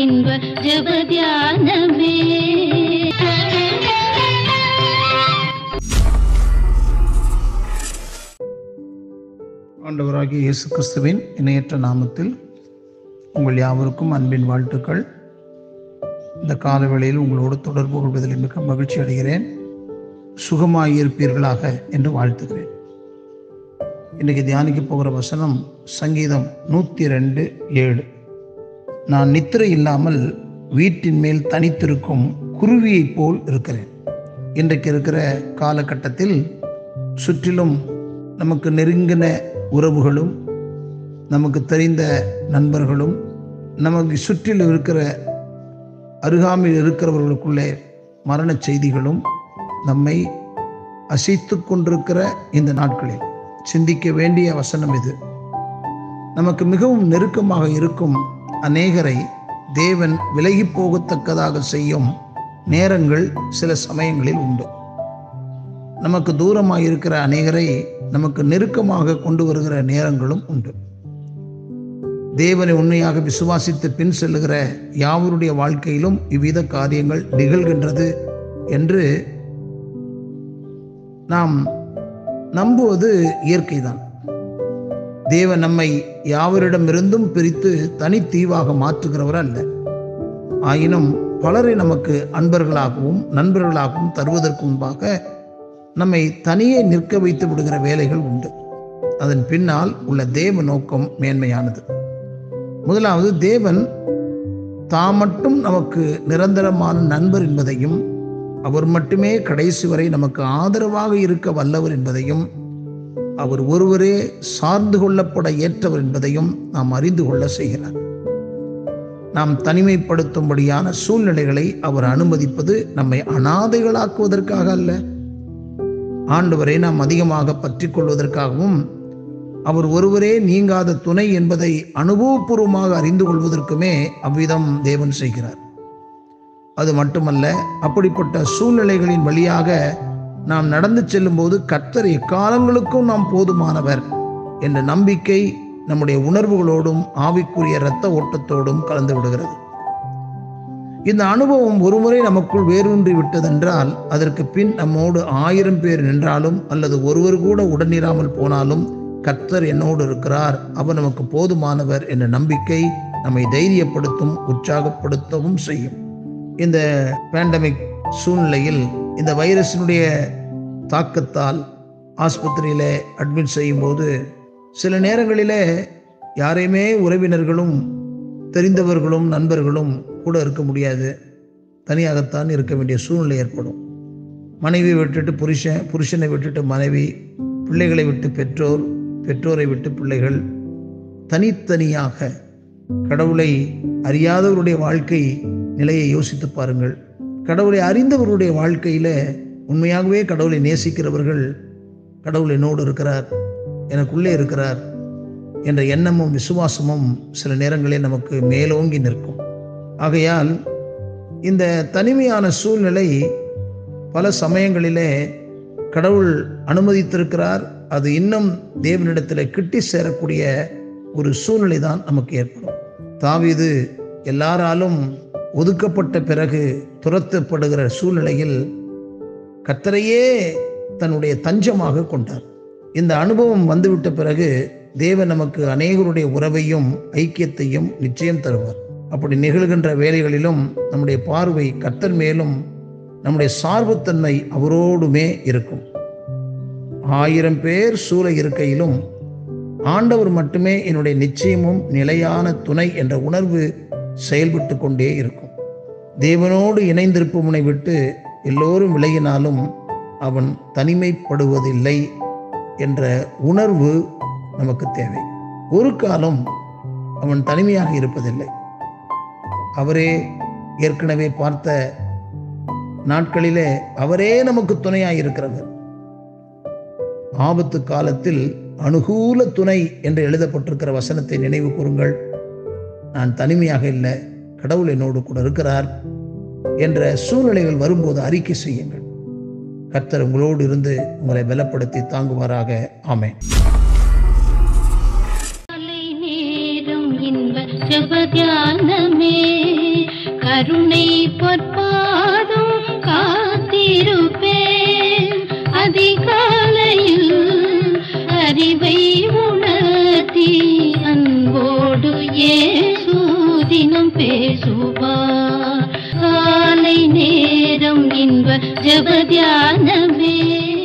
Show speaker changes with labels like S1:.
S1: இன்ப ஜபத்யானமே
S2: ஆண்டவராகிய இயேசு கிறிஸ்துவின் இணையற்ற நாமத்தில் உங்கள் யாவருக்கும் அன்பின் வாழ்த்துக்கள் இந்த காலவேளையில் உங்களோடு தொடர்பு கொள்வதில் மிக மகிழ்ச்சி அடைகிறேன் சுகமாயிருப்பீர்களாக என்று வாழ்த்துகிறேன் இன்றைக்கு தியானிக்க போகிற வசனம் சங்கீதம் நூற்றி ரெண்டு ஏழு நான் நித்திரை இல்லாமல் வீட்டின் மேல் தனித்திருக்கும் குருவியைப் போல் இருக்கிறேன் இன்றைக்கு இருக்கிற காலகட்டத்தில் சுற்றிலும் நமக்கு நெருங்கின உறவுகளும் நமக்கு தெரிந்த நண்பர்களும் நமக்கு சுற்றிலும் இருக்கிற அருகாமையில் இருக்கிறவர்களுக்குள்ளே மரணச் செய்திகளும் நம்மை அசைத்து கொண்டிருக்கிற இந்த நாட்களில் சிந்திக்க வேண்டிய வசனம் இது நமக்கு மிகவும் நெருக்கமாக இருக்கும் அநேகரை தேவன் விலகி போகத்தக்கதாக செய்யும் நேரங்கள் சில சமயங்களில் உண்டு நமக்கு தூரமாக இருக்கிற அநேகரை நமக்கு நெருக்கமாக கொண்டு வருகிற நேரங்களும் உண்டு தேவனை உண்மையாக விசுவாசித்து பின் செல்லுகிற யாவருடைய வாழ்க்கையிலும் இவ்வித காரியங்கள் நிகழ்கின்றது என்று நாம் நம்புவது இயற்கைதான் தேவன் நம்மை யாவரிடமிருந்தும் பிரித்து தனித்தீவாக மாற்றுகிறவர் அல்ல ஆயினும் பலரை நமக்கு அன்பர்களாகவும் நண்பர்களாகவும் தருவதற்கு முன்பாக நம்மை தனியே நிற்க வைத்து விடுகிற வேலைகள் உண்டு அதன் பின்னால் உள்ள தேவ நோக்கம் மேன்மையானது முதலாவது தேவன் தாம் மட்டும் நமக்கு நிரந்தரமான நண்பர் என்பதையும் அவர் மட்டுமே கடைசி வரை நமக்கு ஆதரவாக இருக்க வல்லவர் என்பதையும் அவர் ஒருவரே சார்ந்து கொள்ளப்பட ஏற்றவர் என்பதையும் நாம் அறிந்து கொள்ள செய்கிறார் நாம் தனிமைப்படுத்தும்படியான சூழ்நிலைகளை அவர் அனுமதிப்பது நம்மை அனாதைகளாக்குவதற்காக அல்ல ஆண்டவரை நாம் அதிகமாக பற்றி கொள்வதற்காகவும் அவர் ஒருவரே நீங்காத துணை என்பதை அனுபவபூர்வமாக அறிந்து கொள்வதற்குமே அவ்விதம் தேவன் செய்கிறார் அது மட்டுமல்ல அப்படிப்பட்ட சூழ்நிலைகளின் வழியாக நாம் நடந்து செல்லும்போது கர்த்தர் எக்காலங்களுக்கும் நாம் போதுமானவர் என்ற நம்பிக்கை நம்முடைய உணர்வுகளோடும் ஆவிக்குரிய இரத்த ஓட்டத்தோடும் கலந்து விடுகிறது இந்த அனுபவம் ஒருமுறை நமக்குள் வேரூன்றி விட்டதென்றால் அதற்கு பின் நம்மோடு ஆயிரம் பேர் நின்றாலும் அல்லது ஒருவர் கூட உடனிராமல் போனாலும் கர்த்தர் என்னோடு இருக்கிறார் அவர் நமக்கு போதுமானவர் என்ற நம்பிக்கை நம்மை தைரியப்படுத்தும் உற்சாகப்படுத்தவும் செய்யும் இந்த பேண்டமிக் சூழ்நிலையில் இந்த வைரஸினுடைய தாக்கத்தால் ஆஸ்பத்திரியில் அட்மிட் செய்யும்போது சில நேரங்களிலே யாரையுமே உறவினர்களும் தெரிந்தவர்களும் நண்பர்களும் கூட இருக்க முடியாது தனியாகத்தான் இருக்க வேண்டிய சூழ்நிலை ஏற்படும் மனைவியை விட்டுட்டு புருஷன் புருஷனை விட்டுட்டு மனைவி பிள்ளைகளை விட்டு பெற்றோர் பெற்றோரை விட்டு பிள்ளைகள் தனித்தனியாக கடவுளை அறியாதவருடைய வாழ்க்கை நிலையை யோசித்து பாருங்கள் கடவுளை அறிந்தவருடைய வாழ்க்கையில் உண்மையாகவே கடவுளை நேசிக்கிறவர்கள் கடவுள் என்னோடு இருக்கிறார் எனக்குள்ளே இருக்கிறார் என்ற எண்ணமும் விசுவாசமும் சில நேரங்களில் நமக்கு மேலோங்கி நிற்கும் ஆகையால் இந்த தனிமையான சூழ்நிலை பல சமயங்களிலே கடவுள் அனுமதித்திருக்கிறார் அது இன்னும் தேவனிடத்தில் கிட்டி சேரக்கூடிய ஒரு சூழ்நிலை தான் நமக்கு ஏற்படும் தாவீது எல்லாராலும் ஒதுக்கப்பட்ட பிறகு துரத்தப்படுகிற சூழ்நிலையில் கத்தரையே தன்னுடைய தஞ்சமாக கொண்டார் இந்த அனுபவம் வந்துவிட்ட பிறகு தேவன் நமக்கு அநேகருடைய உறவையும் ஐக்கியத்தையும் நிச்சயம் தருவார் அப்படி நிகழ்கின்ற வேலைகளிலும் நம்முடைய பார்வை கத்தர் மேலும் நம்முடைய சார்புத்தன்மை அவரோடுமே இருக்கும் ஆயிரம் பேர் சூழ இருக்கையிலும் ஆண்டவர் மட்டுமே என்னுடைய நிச்சயமும் நிலையான துணை என்ற உணர்வு செயல்பட்டு கொண்டே இருக்கும் தேவனோடு இணைந்திருப்பவனை விட்டு எல்லோரும் விலகினாலும் அவன் தனிமைப்படுவதில்லை என்ற உணர்வு நமக்கு தேவை ஒரு காலம் அவன் தனிமையாக இருப்பதில்லை அவரே ஏற்கனவே பார்த்த நாட்களிலே அவரே நமக்கு துணையாக இருக்கிறவர் ஆபத்து காலத்தில் அனுகூல துணை என்று எழுதப்பட்டிருக்கிற வசனத்தை நினைவு கூறுங்கள் நான் தனிமையாக இல்லை கடவுள் என்னோடு கூட இருக்கிறார் என்ற சூழ்நிலைகள் வரும்போது அறிக்கை செய்யுங்கள் கர்த்தர் உங்களோடு இருந்து உங்களை பலப்படுத்தி தாங்குவாராக ஆமென்
S1: காலை நேரம் இன்ப ஜபத்யானமே கருணை பொற்பாதம் காத்திருப்பேன் அதிகாலையில் அறிவை உணர்த்தி அன்போடு ஏசூதினம் பேசுவார் காலை நேரம் இன்ப ஜப தியானமே